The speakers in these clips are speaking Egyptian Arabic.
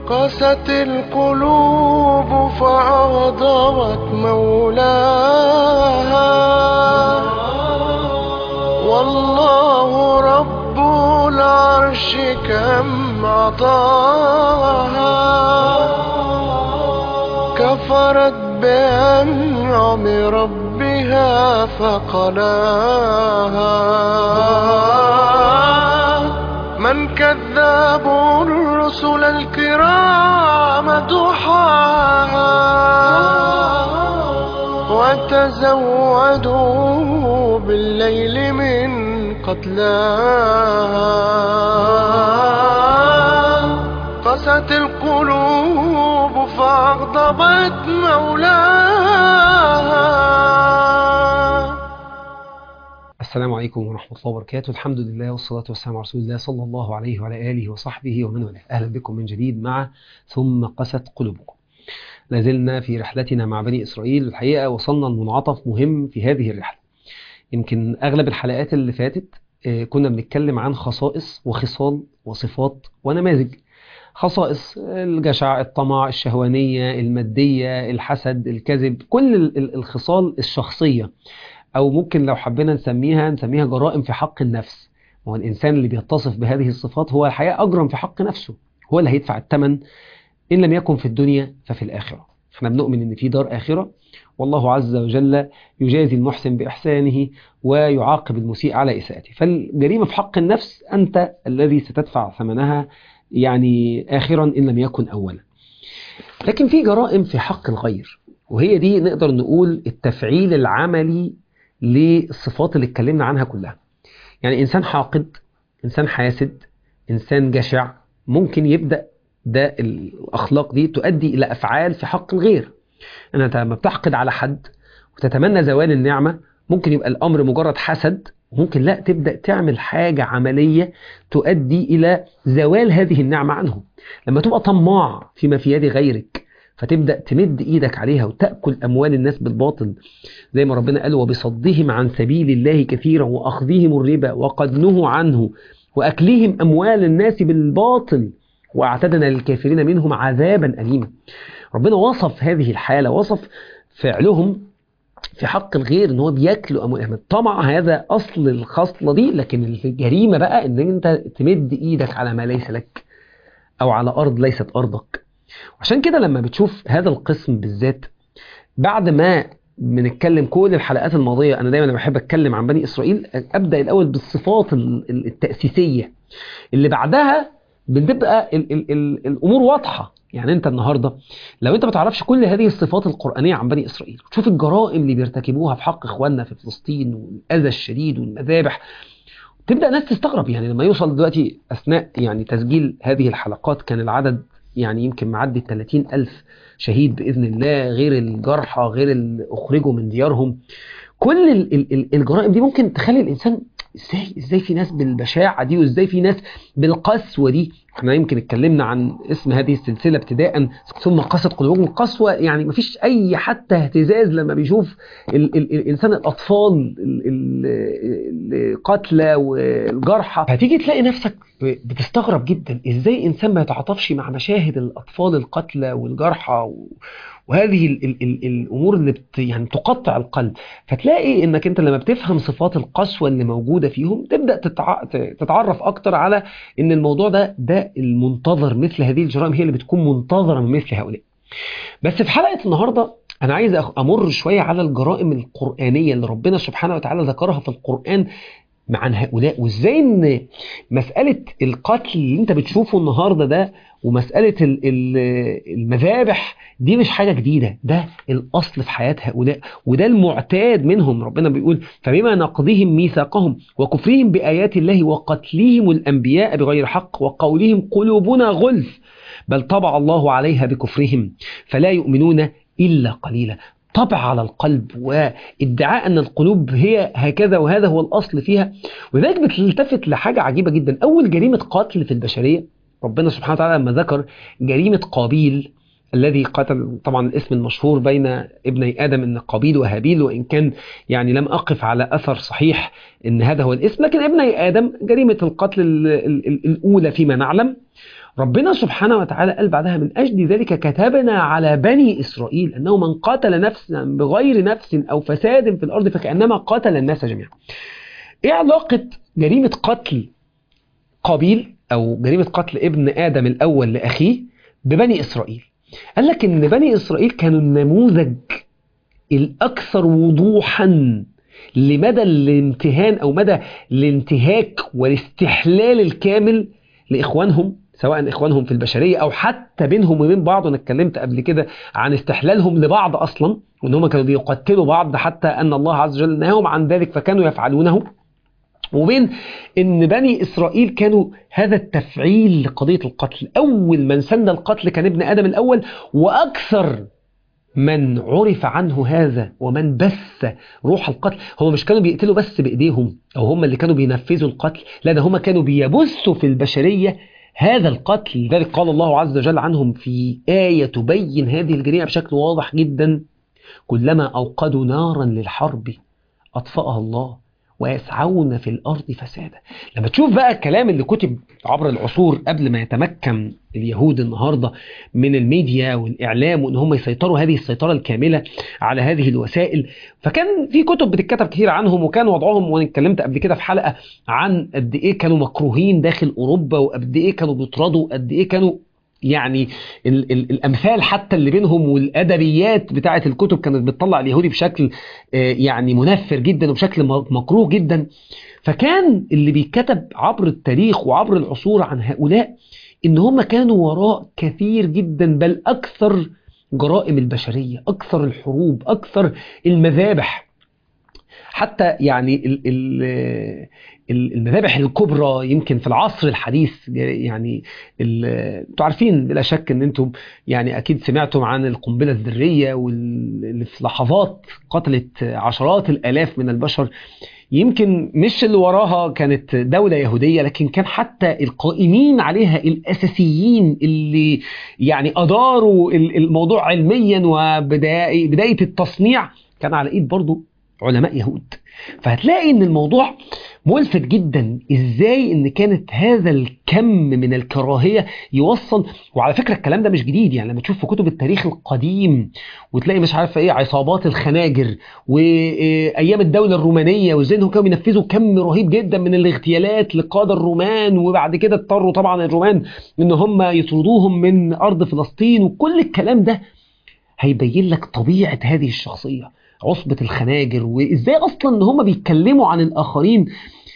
قست القلوب فأغضبت مولاها والله رب العرش كم عطاها كفرت بأنعم ربها فقلاها من كذاب الرسل الكرام دحاها وتزودوا بالليل من قتلاها قست القلوب فأغضبت مولاها السلام عليكم ورحمة الله وبركاته الحمد لله والصلاة والسلام على رسول الله صلى الله عليه وعلى آله وصحبه ومن والاه أهلا بكم من جديد مع ثم قست قلوبكم لازلنا في رحلتنا مع بني إسرائيل الحقيقة وصلنا لمنعطف مهم في هذه الرحلة يمكن أغلب الحلقات اللي فاتت آه، كنا بنتكلم عن خصائص وخصال وصفات ونماذج خصائص الجشع الطمع الشهوانية المادية الحسد الكذب كل ال- ال- الخصال الشخصية أو ممكن لو حبينا نسميها نسميها جرائم في حق النفس هو الإنسان اللي بيتصف بهذه الصفات هو الحقيقة أجرم في حق نفسه هو اللي هيدفع الثمن إن لم يكن في الدنيا ففي الآخرة احنا بنؤمن إن في دار آخرة والله عز وجل يجازي المحسن بإحسانه ويعاقب المسيء على إساءته فالجريمة في حق النفس أنت الذي ستدفع ثمنها يعني آخرا إن لم يكن أولا لكن في جرائم في حق الغير وهي دي نقدر نقول التفعيل العملي للصفات اللي اتكلمنا عنها كلها يعني إنسان حاقد إنسان حاسد إنسان جشع ممكن يبدأ ده الأخلاق دي تؤدي إلى أفعال في حق الغير أنت لما بتحقد على حد وتتمنى زوال النعمة ممكن يبقى الأمر مجرد حسد ممكن لا تبدأ تعمل حاجة عملية تؤدي إلى زوال هذه النعمة عنه لما تبقى طماع فيما في يد غيرك فتبدأ تمد إيدك عليها وتأكل أموال الناس بالباطل زي ما ربنا قال وبصدهم عن سبيل الله كثيرا وأخذهم الربا وقد نهوا عنه وأكلهم أموال الناس بالباطل وأعتدنا للكافرين منهم عذابا أليما ربنا وصف هذه الحالة وصف فعلهم في حق الغير ان هو بياكلوا اموالهم الطمع هذا اصل الخصله دي لكن الجريمه بقى ان انت تمد ايدك على ما ليس لك او على ارض ليست ارضك عشان كده لما بتشوف هذا القسم بالذات بعد ما بنتكلم كل الحلقات الماضيه انا دايما لما بحب اتكلم عن بني اسرائيل ابدا الاول بالصفات ال- ال- التاسيسيه اللي بعدها بتبقى ال ال ال الامور واضحه يعني انت النهارده لو انت ما تعرفش كل هذه الصفات القرآنية عن بني إسرائيل تشوف الجرائم اللي بيرتكبوها في حق إخواننا في فلسطين والأذى الشديد والمذابح تبدأ ناس تستغرب يعني لما يوصل دلوقتي أثناء يعني تسجيل هذه الحلقات كان العدد يعني يمكن معدي 30 ألف شهيد بإذن الله غير الجرحى غير اللي أخرجوا من ديارهم كل ال- ال- ال- الجرائم دي ممكن تخلي الإنسان ازاي ازاي في ناس بالبشاعة دي وازاي في ناس بالقسوة دي احنا يمكن اتكلمنا عن اسم هذه السلسلة ابتداء ثم قست قلوبهم القسوة يعني مفيش اي حتى اهتزاز لما بيشوف ال ال الانسان الاطفال ال- ال- القتلى والجرحى هتيجي تلاقي نفسك ب- بتستغرب جدا ازاي انسان ما يتعاطفش مع مشاهد الاطفال القتلى والجرحى و- وهذه ال ال ال الامور اللي بت يعني تقطع القلب فتلاقي انك انت لما بتفهم صفات القسوه اللي موجوده فيهم تبدا تتع... ت- تتعرف اكتر على ان الموضوع ده ده المنتظر مثل هذه الجرائم هي اللي بتكون منتظره من مثل هؤلاء بس في حلقه النهارده انا عايز أخ- امر شويه على الجرائم القرانيه اللي ربنا سبحانه وتعالى ذكرها في القران عن هؤلاء وازاي ان مساله القتل اللي انت بتشوفه النهارده ده ومساله ال- ال- المذابح دي مش حاجه جديده ده الاصل في حياه هؤلاء وده المعتاد منهم ربنا بيقول فبما نقضهم ميثاقهم وكفرهم بايات الله وقتلهم الانبياء بغير حق وقولهم قلوبنا غلف بل طبع الله عليها بكفرهم فلا يؤمنون الا قليلا طبع على القلب وادعاء ان القلوب هي هكذا وهذا هو الاصل فيها ولذلك بتلتفت لحاجه عجيبه جدا اول جريمه قتل في البشريه ربنا سبحانه وتعالى لما ذكر جريمه قابيل الذي قتل طبعا الاسم المشهور بين ابني ادم ان قابيل وهابيل وان كان يعني لم اقف على اثر صحيح ان هذا هو الاسم لكن ابني ادم جريمه القتل ال ال ال الاولى فيما نعلم ربنا سبحانه وتعالى قال بعدها من أجل ذلك كتبنا على بني إسرائيل أنه من قتل نفسا بغير نفس أو فساد في الأرض فكأنما قتل الناس جميعا إيه علاقة جريمة قتل قابيل أو جريمة قتل ابن آدم الأول لأخيه ببني إسرائيل قال لك إن بني إسرائيل كانوا النموذج الأكثر وضوحا لمدى الامتهان أو مدى الانتهاك والاستحلال الكامل لإخوانهم سواء إخوانهم في البشرية أو حتى بينهم وبين بعض أنا اتكلمت قبل كده عن استحلالهم لبعض أصلا وإن هم كانوا بيقتلوا بعض حتى أن الله عز وجل نهاهم عن ذلك فكانوا يفعلونه وبين ان بني اسرائيل كانوا هذا التفعيل لقضيه القتل اول من سن القتل كان ابن ادم الاول واكثر من عرف عنه هذا ومن بث روح القتل هم مش كانوا بيقتلوا بس بايديهم او هم اللي كانوا بينفذوا القتل لا ده هم كانوا بيبثوا في البشريه هذا القتل لذلك قال الله عز وجل عنهم في آية تبين هذه الجريمة بشكل واضح جدا كلما أوقدوا نارا للحرب أطفأها الله ويسعون في الأرض فسادا لما تشوف بقى الكلام اللي كتب عبر العصور قبل ما يتمكن اليهود النهاردة من الميديا والإعلام وإن هم يسيطروا هذه السيطرة الكاملة على هذه الوسائل فكان في كتب بتتكتب كتير عنهم وكان وضعهم وأنا اتكلمت قبل كده في حلقة عن قد إيه كانوا مكروهين داخل أوروبا وقد إيه كانوا بيطردوا قد إيه كانوا يعني ال ال الامثال حتى اللي بينهم والادبيات بتاعه الكتب كانت بتطلع اليهودي بشكل يعني منفر جدا وبشكل مكروه جدا فكان اللي بيتكتب عبر التاريخ وعبر العصور عن هؤلاء ان هم كانوا وراء كثير جدا بل اكثر جرائم البشريه اكثر الحروب اكثر المذابح حتى يعني ال ال المذابح الكبرى يمكن في العصر الحديث يعني انتوا عارفين بلا شك ان انتم يعني اكيد سمعتم عن القنبله الذريه واللي في لحظات قتلت عشرات الالاف من البشر يمكن مش اللي وراها كانت دولة يهودية لكن كان حتى القائمين عليها الأساسيين اللي يعني أداروا الموضوع علميا وبداية التصنيع كان على إيد برضو علماء يهود فهتلاقي ان الموضوع ملفت جدا ازاي ان كانت هذا الكم من الكراهيه يوصل وعلى فكره الكلام ده مش جديد يعني لما تشوف في كتب التاريخ القديم وتلاقي مش عارف ايه عصابات الخناجر وايام الدوله الرومانيه وازاي انهم كانوا بينفذوا كم رهيب جدا من الاغتيالات لقاده الرومان وبعد كده اضطروا طبعا الرومان ان هم يطردوهم من ارض فلسطين وكل الكلام ده هيبين لك طبيعه هذه الشخصيه عصبة الخناجر وازاي اصلا ان هم بيتكلموا عن الاخرين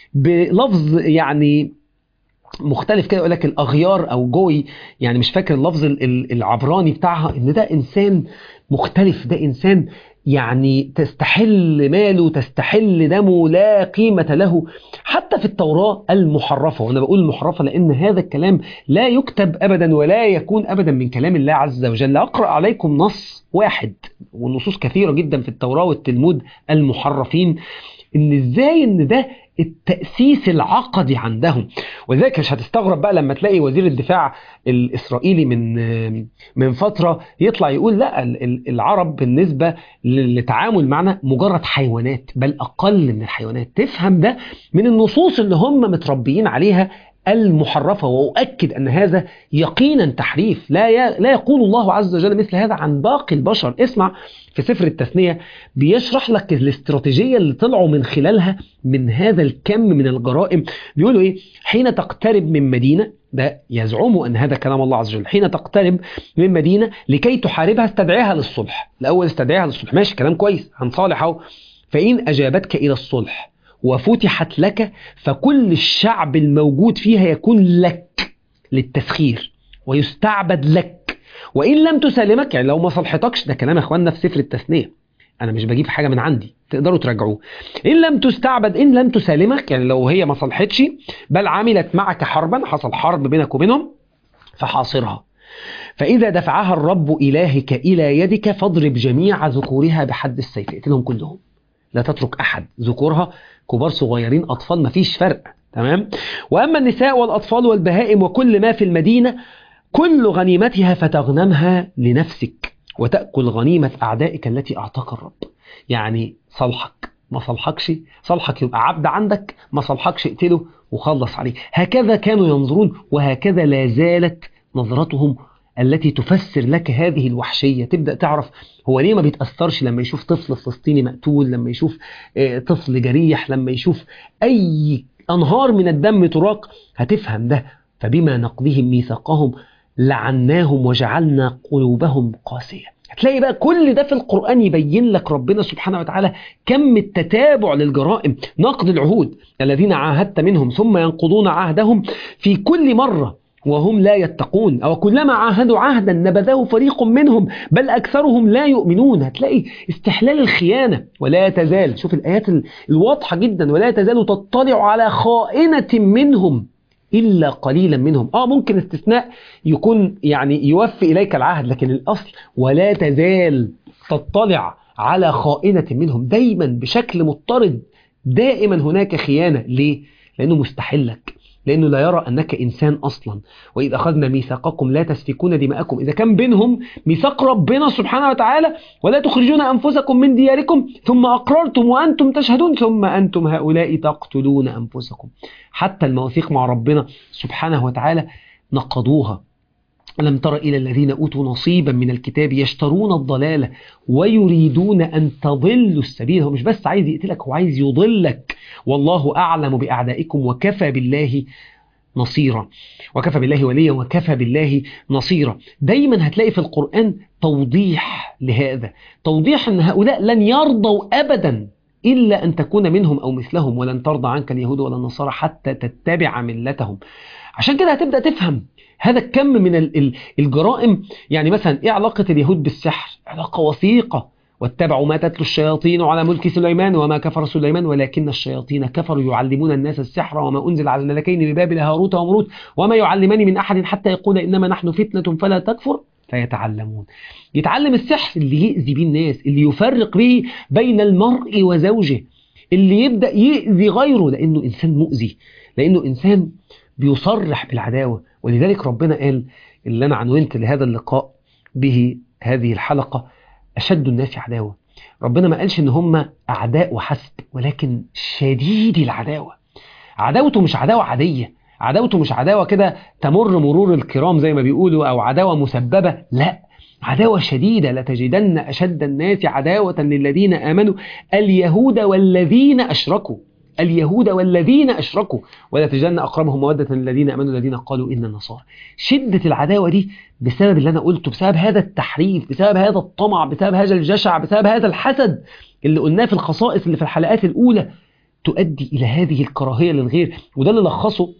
بلفظ يعني مختلف كده يقول لك الاغيار او جوي يعني مش فاكر اللفظ العبراني بتاعها ان ده انسان مختلف ده انسان يعني تستحل ماله تستحل دمه لا قيمة له حتى في التوراة المحرفة وأنا بقول المحرفة لأن هذا الكلام لا يكتب أبدا ولا يكون أبدا من كلام الله عز وجل أقرأ عليكم نص واحد والنصوص كثيرة جدا في التوراة والتلمود المحرفين إن إزاي إن ده التأسيس العقدي عندهم ولذلك مش هتستغرب بقى لما تلاقي وزير الدفاع الإسرائيلي من من فترة يطلع يقول لا العرب بالنسبة للتعامل معنا مجرد حيوانات بل أقل من الحيوانات تفهم ده من النصوص اللي هم متربيين عليها المحرفة وأؤكد أن هذا يقينا تحريف لا لا يقول الله عز وجل مثل هذا عن باقي البشر اسمع في سفر التثنية بيشرح لك الاستراتيجية اللي طلعوا من خلالها من هذا الكم من الجرائم بيقولوا إيه حين تقترب من مدينة ده يزعم أن هذا كلام الله عز وجل حين تقترب من مدينة لكي تحاربها استدعيها للصلح الأول استدعيها للصلح ماشي كلام كويس هنصالح أهو فإن أجابتك إلى الصلح وفتحت لك فكل الشعب الموجود فيها يكون لك للتسخير ويستعبد لك وإن لم تسالمك يعني لو ما صلحتكش ده كلام أخواننا في سفر التثنية أنا مش بجيب حاجة من عندي تقدروا تراجعوه إن لم تستعبد إن لم تسالمك يعني لو هي ما صلحتش بل عملت معك حربا حصل حرب بينك وبينهم فحاصرها فإذا دفعها الرب إلهك إلى يدك فاضرب جميع ذكورها بحد السيف اقتلهم كلهم لا تترك أحد ذكورها كبار صغيرين أطفال مفيش فرق تمام وأما النساء والأطفال والبهائم وكل ما في المدينة كل غنيمتها فتغنمها لنفسك وتأكل غنيمة أعدائك التي أعطاك الرب يعني صلحك ما صلحكش صلحك يبقى عبد عندك ما صلحكش اقتله وخلص عليه هكذا كانوا ينظرون وهكذا لا زالت نظرتهم التي تفسر لك هذه الوحشية تبدأ تعرف هو ليه ما بيتأثرش لما يشوف طفل فلسطيني مقتول لما يشوف آه، طفل جريح لما يشوف أي أنهار من الدم تراق هتفهم ده فبما نقضهم ميثاقهم لعناهم وجعلنا قلوبهم قاسية هتلاقي بقى كل ده في القرآن يبين لك ربنا سبحانه وتعالى كم التتابع للجرائم نقض العهود الذين عاهدت منهم ثم ينقضون عهدهم في كل مرة وهم لا يتقون أو كلما عاهدوا عهدا نبذه فريق منهم بل أكثرهم لا يؤمنون هتلاقي استحلال الخيانة ولا تزال شوف الآيات ال- الواضحة جدا ولا تزال تطلع على خائنة منهم إلا قليلا منهم آه ممكن استثناء يكون يعني يوفي إليك العهد لكن الأصل ولا تزال تطلع على خائنة منهم دايما بشكل مضطرد دائما هناك خيانة ليه؟ لأنه مستحلك لأنه لا يرى أنك إنسان أصلا وإذا أخذنا ميثاقكم لا تسفكون دماءكم إذا كان بينهم ميثاق ربنا سبحانه وتعالى ولا تخرجون أنفسكم من دياركم ثم أقررتم وأنتم تشهدون ثم أنتم هؤلاء تقتلون أنفسكم حتى المواثيق مع ربنا سبحانه وتعالى نقضوها ألم تر إلى الذين أوتوا نصيبا من الكتاب يشترون الضلالة ويريدون أن تضلوا السبيل هو مش بس عايز يقتلك هو عايز يضلك والله أعلم بأعدائكم وكفى بالله نصيرا وكفى بالله وليا وكفى بالله نصيرا دايما هتلاقي في القرآن توضيح لهذا توضيح أن هؤلاء لن يرضوا أبدا إلا أن تكون منهم أو مثلهم ولن ترضى عنك اليهود ولا النصارى حتى تتبع ملتهم عشان كده هتبدأ تفهم هذا الكم من ال- ال- الجرائم يعني مثلا ايه علاقة اليهود بالسحر علاقة وثيقة واتبعوا ما تتلو الشياطين على ملك سليمان وما كفر سليمان ولكن الشياطين كفروا يعلمون الناس السحر وما أنزل على الملكين ببابل هاروت ومروت وما يعلمان من أحد حتى يقول إنما نحن فتنة فلا تكفر فيتعلمون يتعلم السحر اللي يأذي به الناس اللي يفرق به بين المرء وزوجه اللي يبدأ يأذي غيره لأنه إنسان مؤذي لأنه إنسان بيصرح بالعداوة ولذلك ربنا قال اللي أنا عنونت لهذا اللقاء به هذه الحلقة أشد الناس عداوة ربنا ما قالش إن هم أعداء وحسب ولكن شديد العداوة عداوته مش عداوة عادية عداوته مش عداوة كده تمر مرور الكرام زي ما بيقولوا أو عداوة مسببة لا عداوة شديدة لتجدن أشد الناس عداوة للذين آمنوا اليهود والذين أشركوا اليهود والذين أشركوا ولا تجدن أقربهم مودة للذين آمنوا الذين قالوا إن النصارى شدة العداوة دي بسبب اللي أنا قلته بسبب هذا التحريف بسبب هذا الطمع بسبب هذا الجشع بسبب هذا الحسد اللي قلناه في الخصائص اللي في الحلقات الأولى تؤدي إلى هذه الكراهية للغير وده اللي لخصه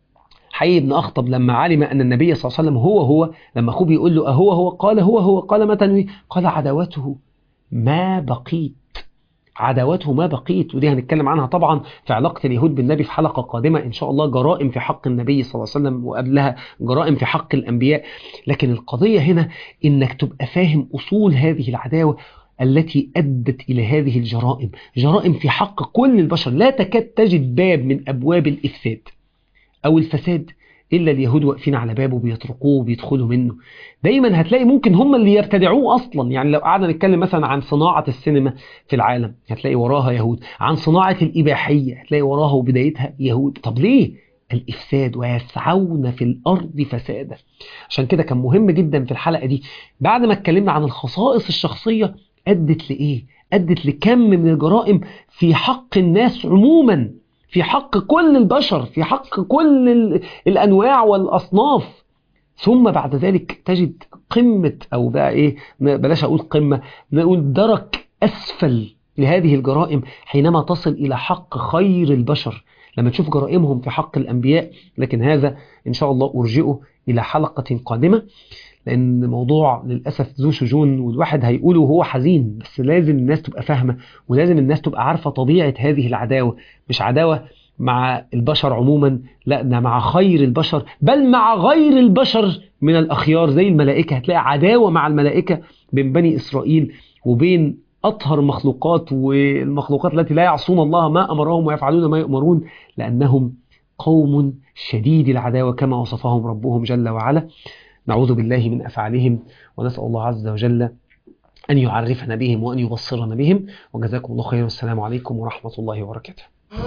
حي بن أخطب لما علم أن النبي صلى الله عليه وسلم هو هو لما أخوه بيقول له أهو هو قال هو هو قال متى نبي؟ قال عداوته ما بقيت عداوته ما بقيت ودي هنتكلم عنها طبعا في علاقة اليهود بالنبي في حلقة قادمة إن شاء الله جرائم في حق النبي صلى الله عليه وسلم وقبلها جرائم في حق الأنبياء لكن القضية هنا إنك تبقى فاهم أصول هذه العداوة التي أدت إلى هذه الجرائم جرائم في حق كل البشر لا تكاد تجد باب من أبواب الإفساد أو الفساد إلا اليهود واقفين على بابه بيطرقوه وبيدخلوا منه دايما هتلاقي ممكن هم اللي يبتدعوه أصلا يعني لو قعدنا نتكلم مثلا عن صناعة السينما في العالم هتلاقي وراها يهود عن صناعة الإباحية هتلاقي وراها وبدايتها يهود طب ليه؟ الإفساد ويسعون في الأرض فسادا عشان كده كان مهم جدا في الحلقة دي بعد ما اتكلمنا عن الخصائص الشخصية أدت لإيه؟ أدت لكم من الجرائم في حق الناس عموما في حق كل البشر في حق كل ال- الأنواع والأصناف ثم بعد ذلك تجد قمة أو بقى إيه بلاش أقول قمة نقول درك أسفل لهذه الجرائم حينما تصل إلى حق خير البشر لما تشوف جرائمهم في حق الأنبياء لكن هذا إن شاء الله أرجئه إلى حلقة قادمة لأن موضوع للأسف ذو شجون والواحد هيقوله وهو حزين بس لازم الناس تبقى فاهمة ولازم الناس تبقى عارفة طبيعة هذه العداوة مش عداوة مع البشر عموما لا ده مع خير البشر بل مع غير البشر من الأخيار زي الملائكة هتلاقي عداوة مع الملائكة بين بني إسرائيل وبين أطهر مخلوقات والمخلوقات التي لا يعصون الله ما أمرهم ويفعلون ما يؤمرون لأنهم قوم شديد العداوة كما وصفهم ربهم جل وعلا نعوذ بالله من أفعالهم ونسأل الله عز وجل أن يعرفنا بهم وأن يبصرنا بهم وجزاكم الله خيرا والسلام عليكم ورحمة الله وبركاته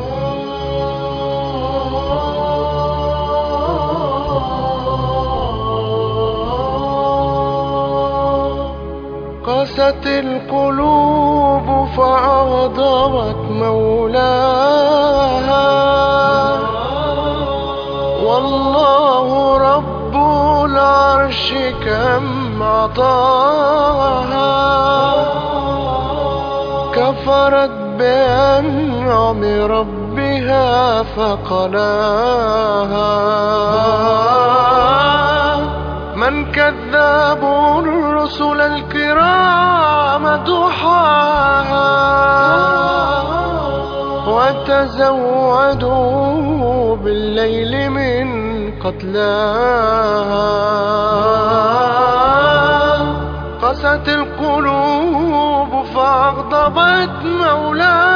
قست القلوب فأغضبت مولاها والله رب العرش كم عطاها كفرت بأنعم ربها فقلاها من كذاب الرسل الكرام دحاها وتزودوا بالليل من قتلاها قست القلوب فأغضبت مولاها